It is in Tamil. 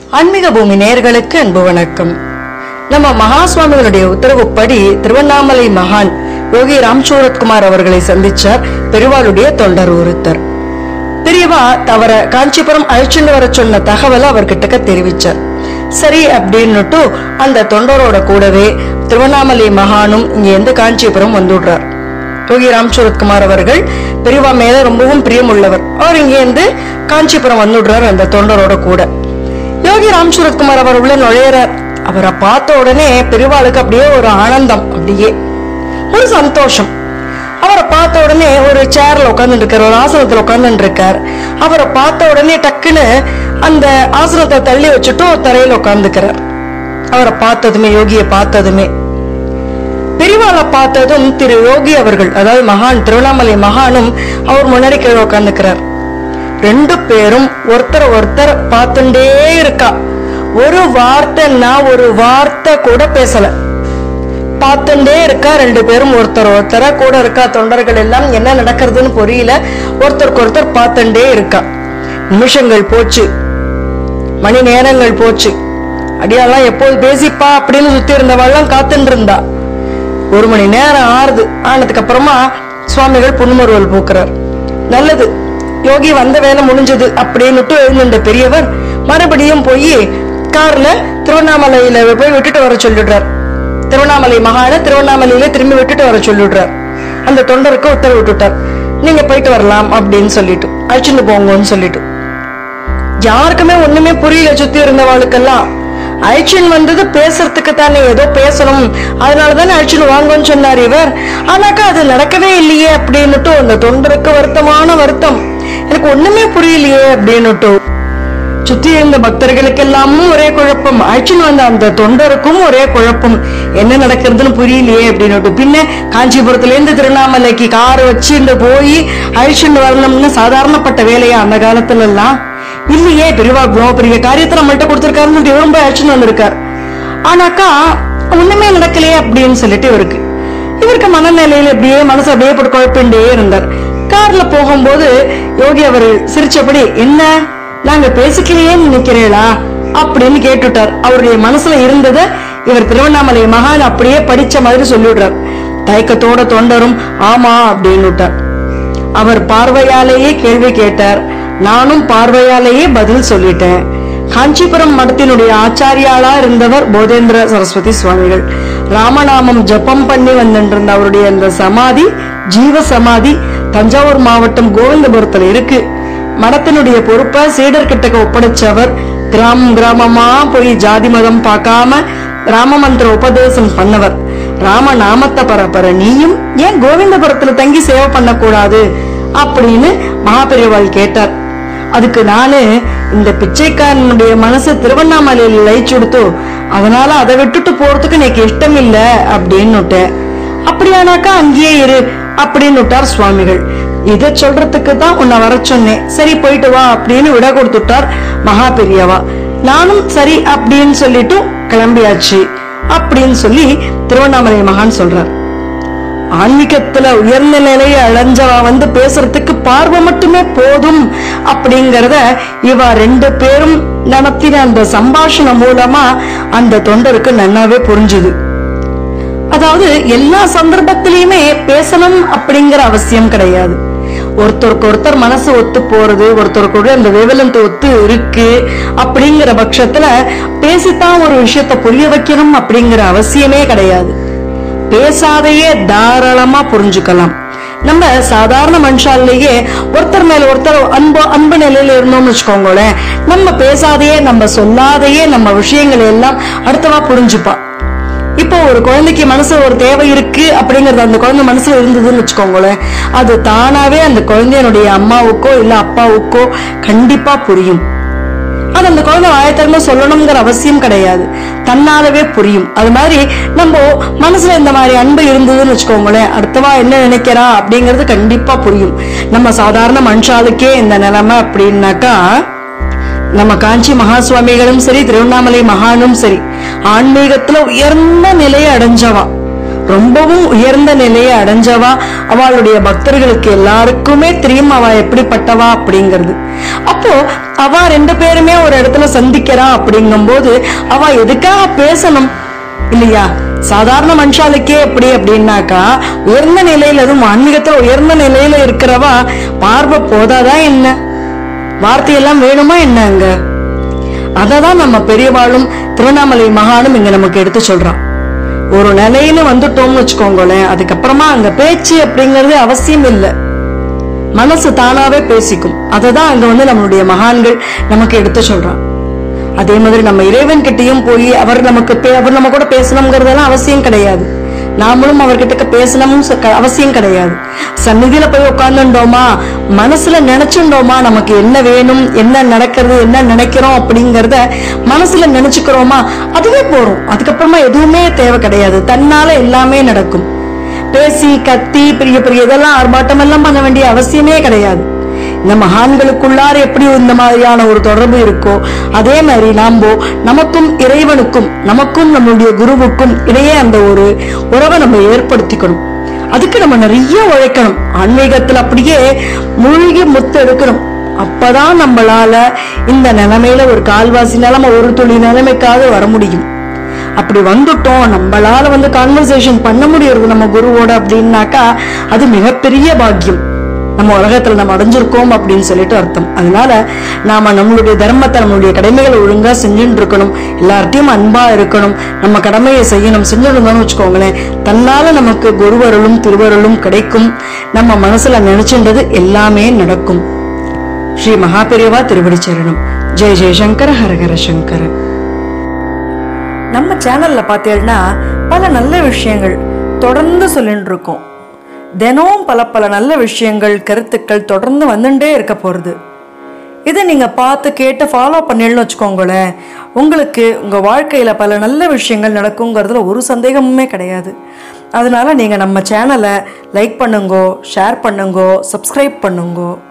ஆன்மீக பூமி நேயர்களுக்கு அன்பு வணக்கம் நம்ம மகா சுவாமிகளுடைய உத்தரவுப்படி திருவண்ணாமலை மகான் யோகி ராம்சூரத்குமார் அவர்களை சந்திச்சார் பெருவாளுடைய தொண்டர் ஒருத்தர் பெரியவா தவற காஞ்சிபுரம் அழைச்சுண்டு வர சொன்ன தகவலை அவர்கிட்ட தெரிவிச்சார் சரி அப்படின்னுட்டு அந்த தொண்டரோட கூடவே திருவண்ணாமலை மகானும் இங்க இருந்து காஞ்சிபுரம் வந்துடுறார் யோகி ராம்சூரத்குமார் அவர்கள் பெரியவா மேல ரொம்பவும் பிரியமுள்ளவர் அவர் இங்க இருந்து காஞ்சிபுரம் வந்துடுறார் அந்த தொண்டரோட கூட யோகி ராம்சூரத்குமார் அவர் உள்ள நுழையிறார் அவரை பார்த்த உடனே பெரியவாளுக்கு அப்படியே ஒரு ஆனந்தம் அப்படியே ஒரு சந்தோஷம் அவரை பார்த்த உடனே ஒரு சேர்ல உட்கார்ந்துட்டு இருக்கார் ஒரு ஆசனத்துல உட்கார்ந்துட்டு இருக்கார் அவரை பார்த்த உடனே டக்குன்னு அந்த ஆசனத்தை தள்ளி வச்சுட்டு தரையில உட்கார்ந்துக்கிறார் அவரை பார்த்ததுமே யோகியை பார்த்ததுமே பெரியவாளை பார்த்ததும் திரு யோகி அவர்கள் அதாவது மகான் திருவண்ணாமலை மகானும் அவர் முன்னாடி கீழே உட்கார்ந்துக்கிறார் ரெண்டு பேரும் ஒருத்தர் ஒருத்தர் பார்த்துட்டே இருக்கா ஒரு வார்த்தைன்னா ஒரு வார்த்தை கூட பேசல பார்த்துட்டே இருக்கா ரெண்டு பேரும் ஒருத்தர் ஒருத்தரா கூட இருக்கா தொண்டர்கள் எல்லாம் என்ன நடக்கிறதுன்னு புரியல ஒருத்தருக்கு ஒருத்தர் பார்த்துட்டே இருக்கா நிமிஷங்கள் போச்சு மணி நேரங்கள் போச்சு அடியாலாம் எப்போது பேசிப்பா அப்படின்னு சுத்தி இருந்தவள்லாம் காத்துட்டு இருந்தா ஒரு மணி நேரம் ஆறுது ஆனதுக்கு அப்புறமா சுவாமிகள் புன்முறுவல் பூக்குறார் நல்லது யோகி வந்த வேலை முடிஞ்சது அப்படின்னுட்டு எழுந்த பெரியவர் மறுபடியும் போய் கார்ல திருவண்ணாமலையில போய் விட்டுட்டு வர சொல்லிடுறார் திருவண்ணாமலை மகான திருவண்ணாமலையில திரும்பி விட்டுட்டு வர சொல்லிடுறார் அந்த தொண்டருக்கு உத்தரவு விட்டுட்டார் நீங்க போயிட்டு வரலாம் அப்படின்னு சொல்லிட்டு அழைச்சிட்டு போங்கன்னு சொல்லிட்டு யாருக்குமே ஒண்ணுமே புரியல சுத்தி இருந்தவாளுக்கெல்லாம் அழிச்சின் வந்தது பேசுறதுக்கு தானே ஏதோ பேசணும் அதனாலதானே அழிச்சின் வாங்கன்னு சொன்னார் இவர் ஆனாக்கா அது நடக்கவே இல்லையே அப்படின்னுட்டு அந்த தொண்டருக்கு வருத்தமான வருத்தம் எனக்கு ஒண்ணுமே புரியலையே அப்படின்னுட்டு சுத்தி இருந்த பக்தர்களுக்கெல்லாமும் ஒரே குழப்பம் அழிச்சின் வந்த அந்த தொண்டருக்கும் ஒரே குழப்பம் என்ன நடக்கிறதுன்னு புரியலையே அப்படின்னுட்டு பின்ன காஞ்சிபுரத்துல இருந்து திருவண்ணாமலைக்கு கார் வச்சுட்டு போய் அழிச்சுட்டு வரணும்னு சாதாரணப்பட்ட வேலையா அந்த காலத்துல எல்லாம் இல்லையே பெரியவா இவ்வளவு பெரிய காரியத்தை நம்மள்ட்ட கொடுத்திருக்காருன்னு இவரும் போய் அழைச்சுன்னு வந்திருக்கார் ஆனாக்கா ஒண்ணுமே நடக்கலையே அப்படின்னு சொல்லிட்டு இவருக்கு இவருக்கு மனநிலையில அப்படியே மனசு அப்படியே போட்டு குழப்பிண்டே இருந்தார் கார்ல போகும்போது யோகி அவர் சிரிச்சபடி என்ன நாங்க பேசிக்கலையேன்னு நினைக்கிறீங்களா அப்படின்னு கேட்டுட்டார் அவருடைய மனசுல இருந்ததை இவர் திருவண்ணாமலை மகான் அப்படியே படிச்ச மாதிரி சொல்லிவிடுறார் தயக்கத்தோட தொண்டரும் ஆமா அப்படின்னு விட்டார் அவர் பார்வையாலேயே கேள்வி கேட்டார் நானும் பார்வையாலேயே பதில் சொல்லிட்டேன் காஞ்சிபுரம் மடத்தினுடைய ஆச்சாரியாளா இருந்தவர் போதேந்திர சரஸ்வதி சுவாமிகள் ராமநாமம் ஜபம் பண்ணி வந்துட்டு அவருடைய அந்த சமாதி ஜீவ சமாதி தஞ்சாவூர் மாவட்டம் கோவிந்தபுரத்துல இருக்கு மடத்தினுடைய பொறுப்பை சீடர் கிட்டக்க ஒப்படைச்சவர் கிராமம் கிராமமா போய் ஜாதி மதம் பார்க்காம ராம மந்திர உபதேசம் பண்ணவர் ராம நாமத்தை பரப்பர நீயும் ஏன் கோவிந்தபுரத்துல தங்கி சேவை பண்ணக்கூடாது அப்படின்னு மகாபெரியவாள் கேட்டார் அதுக்கு நானு இந்த பிச்சைக்காரனுடைய மனசு திருவண்ணாமலையில லயிச்சுடுத்தோ அதனால அதை விட்டுட்டு போறதுக்கு எனக்கு இஷ்டம் இல்ல அப்படின்னு அப்படியானாக்கா அங்கேயே இரு அப்படின்னு விட்டார் சுவாமிகள் இத சொல்றதுக்கு தான் உன்னை வர சொன்னேன் சரி போயிட்டு வா அப்படின்னு விட கொடுத்துட்டார் மகா பெரியவா நானும் சரி அப்படின்னு சொல்லிட்டு கிளம்பியாச்சு அப்படின்னு சொல்லி திருவண்ணாமலை மகான் சொல்றார் ஆன்மீகத்துல உயர்ந்த நிலையை அடைஞ்சவா வந்து பேசுறதுக்கு பார்வை மட்டுமே போதும் அப்படிங்கறத இவ ரெண்டு பேரும் நடத்தின அந்த சம்பாஷணம் மூலமா அந்த தொண்டருக்கு நன்னாவே புரிஞ்சுது அதாவது எல்லா சந்தர்ப்பத்திலயுமே பேசணும் அப்படிங்கிற அவசியம் கிடையாது ஒருத்தருக்கு ஒருத்தர் மனசு ஒத்து போறது ஒருத்தருக்கு கூட அந்த வேவலந்து ஒத்து இருக்கு அப்படிங்கிற பட்சத்துல பேசித்தான் ஒரு விஷயத்த புரிய வைக்கணும் அப்படிங்கிற அவசியமே கிடையாது பேசாதையே தாராளமா புரிஞ்சுக்கலாம் நம்ம சாதாரண மனுஷாலேயே ஒருத்தர் மேல ஒருத்தர் அன்பு அன்பு நிலையில இருந்தோம்னு வச்சுக்கோங்களேன் நம்ம பேசாதையே நம்ம சொல்லாதையே நம்ம விஷயங்களை எல்லாம் அடுத்தவா புரிஞ்சுப்பா இப்போ ஒரு குழந்தைக்கு மனசு ஒரு தேவை இருக்கு அப்படிங்கறது அந்த குழந்தை மனசுல இருந்ததுன்னு வச்சுக்கோங்களேன் அது தானாவே அந்த குழந்தையனுடைய அம்மாவுக்கோ இல்ல அப்பாவுக்கோ கண்டிப்பா புரியும் அது அந்த குழந்தை வாயத்திறமை சொல்லணுங்கிற அவசியம் கிடையாது தன்னாலவே புரியும் அது மாதிரி நம்ம மனசுல இந்த மாதிரி அன்பு இருந்ததுன்னு வச்சுக்கோங்களேன் அடுத்தவா என்ன நினைக்கிறா அப்படிங்கிறது கண்டிப்பா புரியும் நம்ம சாதாரண மனுஷாளுக்கே இந்த நிலைமை அப்படின்னாக்கா நம்ம காஞ்சி மகா சுவாமிகளும் சரி திருவண்ணாமலை மகானும் சரி ஆன்மீகத்துல உயர்ந்த நிலையை அடைஞ்சவா ரொம்பவும் உயர்ந்த நிலையை அடைஞ்சவா அவளுடைய பக்தர்களுக்கு எல்லாருக்குமே தெரியும் அவ எப்படிப்பட்டவா அப்படிங்கிறது அப்போ அவ ரெண்டு பேருமே ஒரு இடத்துல சந்திக்கிறா அப்படிங்கும்போது அவ எதுக்காக பேசணும் இல்லையா சாதாரண மனுஷாளுக்கே எப்படி அப்படின்னாக்கா உயர்ந்த நிலையில அதுவும் ஆன்மீகத்துல உயர்ந்த நிலையில இருக்கிறவா பார்வை போதாதான் என்ன வார்த்தையெல்லாம் வேணுமா என்ன அங்க அததான் நம்ம பெரியவாளும் திருவண்ணாமலை மகானும் இங்க நமக்கு எடுத்து சொல்றான் ஒரு நிலையில வந்துட்டோம்னு வச்சுக்கோங்களேன் அதுக்கப்புறமா அங்க பேச்சு அப்படிங்கிறது அவசியம் இல்லை மனசு தானாவே பேசிக்கும் அதை தான் அங்க வந்து நம்மளுடைய மகான்கள் நமக்கு எடுத்து சொல்றான் அதே மாதிரி நம்ம இறைவன் கிட்டயும் போய் அவர் நமக்கு பே- அவர் நம்ம கூட பேசணுங்கிறதெல்லாம் அவசியம் கிடையாது நாமளும் அவர்கிட்ட பேசணும்னு சொ- க- அவசியம் கிடையாது சந்நிதியில போய் உட்கார்ந்துட்டோமா மனசுல நினைச்சுட்டோமா நமக்கு என்ன வேணும் என்ன நடக்கிறது என்ன நினைக்கிறோம் அப்படிங்கறத மனசுல நினைச்சுக்கிறோமா அதுவே போறோம் அதுக்கப்புறமா எதுவுமே தேவை கிடையாது தன்னால எல்லாமே நடக்கும் பேசி கத்தி பெரிய பெரிய இதெல்லாம் ஆர்ப்பாட்டம் எல்லாம் பண்ண வேண்டிய அவசியமே கிடையாது இந்த மகான்களுக்குள்ளார எப்படி இந்த மாதிரியான ஒரு தொடர்பு இருக்கோ அதே மாதிரி நாம நமக்கும் இறைவனுக்கும் நமக்கும் நம்மளுடைய குருவுக்கும் இடையே அந்த ஒரு உறவை நம்ம ஏற்படுத்திக்கணும் அதுக்கு நம்ம நிறைய உழைக்கணும் ஆன்மீகத்துல அப்படியே மூழ்கி முத்து எடுக்கணும் அப்பதான் நம்மளால இந்த நிலைமையில ஒரு கால்வாசி நிலைமை ஒரு துளி நிலைமைக்காக வர முடியும் அப்படி வந்துட்டோம் நம்மளால வந்து கான்வர்சேஷன் பண்ண முடியறது நம்ம குருவோட அப்படின்னாக்கா அது மிகப்பெரிய பாக்கியம் நம்ம உலகத்துல நம்ம அடைஞ்சிருக்கோம் அப்படின்னு சொல்லிட்டு அர்த்தம் அதனால நாம நம்மளுடைய தர்மத்தை நம்மளுடைய கடமைகளை ஒழுங்கா செஞ்சுட்டு இருக்கணும் எல்லார்ட்டையும் அன்பா இருக்கணும் நம்ம கடமையை செய்யணும் செஞ்சுட்டு இருந்தோம்னு வச்சுக்கோங்களேன் தன்னால நமக்கு குருவருளும் திருவருளும் கிடைக்கும் நம்ம மனசுல நினைச்சுன்றது எல்லாமே நடக்கும் ஸ்ரீ மகாபெரியவா திருவடி சரணம் ஜெய ஜெயசங்கர ஹரஹர சங்கர நம்ம சேனல்ல பார்த்தீங்கன்னா பல நல்ல விஷயங்கள் தொடர்ந்து சொல்லிட்டு இருக்கோம் தினமும் பல பல நல்ல விஷயங்கள் கருத்துக்கள் தொடர்ந்து வந்துட்டே இருக்க போகிறது இதை நீங்கள் பார்த்து கேட்டு ஃபாலோ பண்ணிடணும்னு வச்சுக்கோங்களேன் உங்களுக்கு உங்கள் வாழ்க்கையில் பல நல்ல விஷயங்கள் நடக்குங்கிறதுல ஒரு சந்தேகமுமே கிடையாது அதனால நீங்கள் நம்ம சேனலை லைக் பண்ணுங்கோ ஷேர் பண்ணுங்கோ சப்ஸ்கிரைப் பண்ணுங்கோ